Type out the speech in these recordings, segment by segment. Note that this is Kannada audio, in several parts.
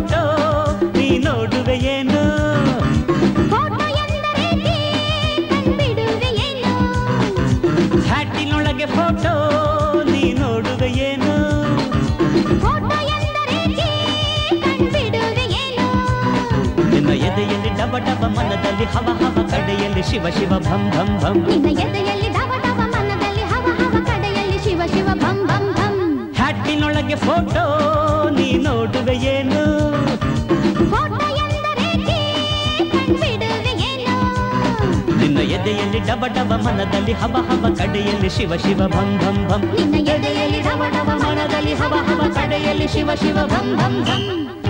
ಫೋಟೋ ನೀ ನೋಡುವೆ ಏನು ಫೋಟೋ ಎಂದರೇಕೆ ಕಂಡ್ಬಿಡುವೆ ಏನು ಹ್ಯಾಟಿನೊಳಗೆ ಫೋಟೋ ನೀ ನೋಡುವೆ ಏನು ಫೋಟೋ ಎಂದರೇಕೆ ಕಂಡ್ಬಿಡುವೆ ಏನು ನಿನ್ನ ಎದೆಯಲ್ಲಿ ಡಬ ಡಬ ಮನದಲ್ಲಿ ಹವ ಹವ ಕಡೆಯಲ್ಲಿ ಶಿವ ಶಿವ ಭಂ ಭಂ ಭಂ ನಿನ್ನ ಎದೆಯಲ್ಲಿ ಢವ ಢವ ಮನದಲ್ಲಿ ಹವ ಹವ ಕಡೆಯಲ್ಲಿ ಶಿವ ಶಿವ ಭಂ ಭಂ ಭಂ ಹ್ಯಾಟಿನೊಳಗೆ ಫೋಟೋ ನೀ ನೋಡುವೆ ಏನು ಫೋಟೋ ಎಂದರೇಕೆ ಕಂಡ್ಬಿಡುವೆ ಏನು ನಿನ್ನ ಎದೆಯಲ್ಲಿ ಡಬ ಡಬ ಮನದಲ್ಲಿ ಹವ ಹವ ಕಡೆಯಲ್ಲಿ ಶಿವ ಶಿವ ಭಂ ಭಂ ಭಂ ನಿನ್ನ ಎದೆಯಲ್ಲಿ ಢವ ಢವ ಮನದಲ್ಲಿ ಹವ ಹವ ಕಡೆಯಲ್ಲಿ ಶಿವ ಶಿವ ಭಂ ಭಂ ಭಂ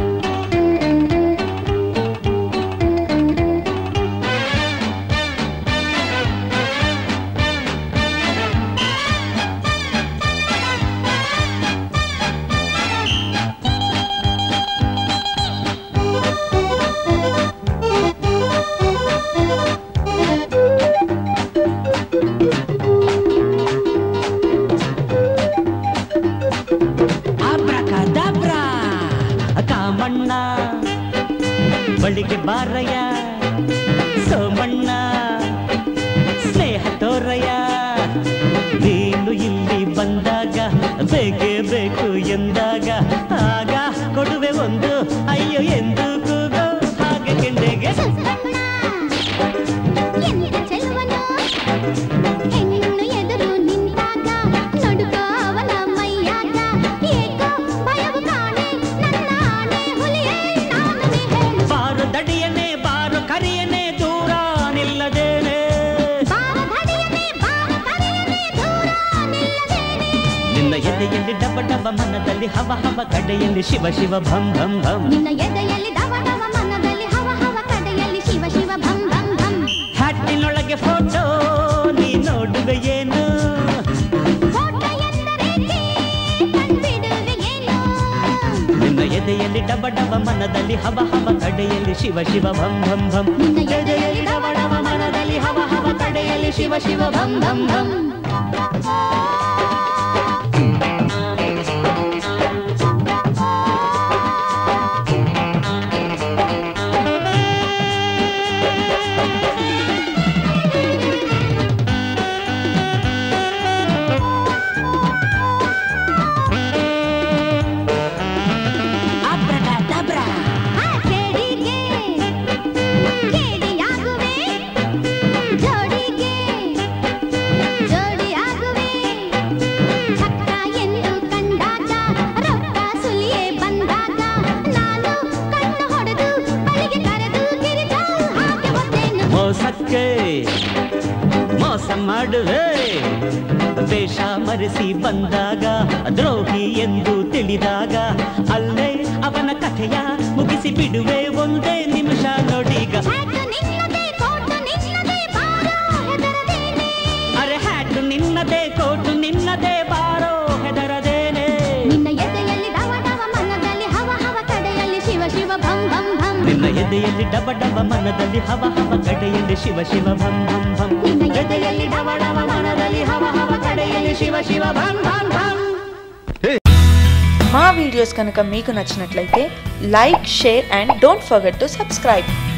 ಅಬ್ರಕದಬ್ರಾ ಕಾಮಣ್ಣ ಬಳಿಗೆ ಬಾರಯ್ಯ ಸೋಮಣ್ಣ ಸ್ನೇಹ ತೋರಯ್ಯ ನೀನು ಇಲ್ಲಿ ಬಂದಾಗ ಬೇಕೇ ಬೇಕು ಎಂದಾಗ ಆಗ ಕೊಡುವೆ ಒಂದು ಅಯ್ಯೋ ಎಂದು ಕೂಗೋ ಹಾಗೆ ಕೆಂಡೆಗೆ ಸುಬ್ಬಣ್ಣ ಎಂತ ಚೆಲುವನು ಹೆಣ್ಣು ಎದುರು ನಿಂತಾಗ ನಡುಕೋ ಅವನ ಮೈಯಾಗ ಏಕೋ ಭಯವು ಕಾಣೆ ನನ್ನ ಆಣೆ ಹುಲಿಯೇ ನಾನು ನೀ ಹೇಳು ಬಾರು ದಡಿಯನೆ ಬಾರು ಕರಿಯನೆ ದೂರ ನಿಲ್ಲದೇನೆ ಬಾರ ಧಡಿಯನೆ ಬಾರ ಕರೆಯನೆ ದೂರ ನಿಲ್ಲದೇನೆ ನಿನ್ನ ಎದೆಯಲ್ಲಿ ಡಬ ಡಬ ಮನದಲ್ಲಿ ಹವ ಹವ ಕಡೆಯಲ್ಲಿ ಶಿವ ಶಿವ ಭಂ ಭಂ ಭಂ ನಿನ್ನ ಎದೆಯಲ್ಲಿ ಡವ ಡವ ಮನದಲ್ಲಿ ಹವ ಹವ ಕಡೆಯಲ್ಲಿ ಶಿವ ಶಿವ ಭಂ ಭಂ ಭಂ ಹ್ಯಾಟಿನೊಳಗೆ ಫೋಟೋ ನೀ ನೋಡುವೆ ಏನು ಫೋಟೋ ಎಂದರೇಕೆ ಕಂಡ್ಬಿಡುವೆ ಏನು ನಿನ್ನ ಎದೆಯಲ್ಲಿ ಡಬ ಡಬ ಮನದಲ್ಲಿ ಹವ ಹವ ಕಡೆಯಲ್ಲಿ ಶಿವ ಶಿವ ಭಂ ಭಂ ಭಂ ನಿನ್ನ ಎದೆಯಲ್ಲಿ ಡವ ಡವ ಮನದಲ್ಲಿ ಹವ ಹವ ಕಡೆಯಲ್ಲಿ ಶಿವ ಶಿವ ಭಂ ಭಂ ಭಂ ಆ ಕೇಡಿಗೆ ಕೇಡಿಯಾಗುವೆ ಜೋಡಿಗೆ ಜೋಡಿಯಾಗುವೆ ಚಕ್ಕ ಎಂದು ಕಂಡಾಗ ರೊಕ್ಕ ಸುಲಿಯೇ ಬಂದಾಗ ನಾನು ಕಣ್ಣು ಹೊಡೆದು ಬಳಿಗೆ ಕರೆದು ಗಿರಿಜಾ ಹಾಗೆ ಒದ್ದೇನು ಮೋಸಕ್ಕೆ ಮೋಸ ಮಾಡುವೆ ವೇಷ ಮರೆಸಿ ಬಂದಾಗ ದ್ರೋಹಿ ಎಂದು ತಿಳಿದಾಗ ಅಲ್ಲೇ ಅವನ ಕಥೆಯ ಮುಗಿಸಿ ಬಿಡುವೆ ಒಂದೇ ನಿಮಿಷ ನೋಡೀಗ ಹ್ಯಾಟು ನಿನ್ನದೇ ಕೋಟು ನಿನ್ನದೇ ಬಾರೋ ಹೆದರದೇನೆ ಅರೆ ಹ್ಯಾಟು ನಿನ್ನದೇ ಕೋಟು ನಿನ್ನದೇ ಬಾರೋ ಹೆದರದೇನೆ ನಿನ್ನ ಎದೆಯಲ್ಲಿ ಡವ ಡವ ಮನದಲ್ಲಿ ಹವ ಹವ ಕಡೆಯಲ್ಲಿ ಶಿವ ಶಿವ ಭಂ ಭಂ ಭಂ ನಿನ್ನ ಎದೆಯಲ್ಲಿ ಡಬ ಡಬ ಮನದಲ್ಲಿ ಹವ ಹವ ಕಡೆಯಲ್ಲಿ ಶಿವ ಶಿವ ಭಂ ಭಂ ಭಂ ನಿನ್ನ ಎದೆಯಲ್ಲಿ ಡವ ಡವ ಮನದಲ್ಲಿ ಹವ ಹವ ಕಡೆಯಲ್ಲಿ ಶಿವ ಶಿವ ಭಂ ಭಂ ಭಂ మా వీడియోస్ కనుక మీకు నచ్చినట్లయితే like share and don't forget to subscribe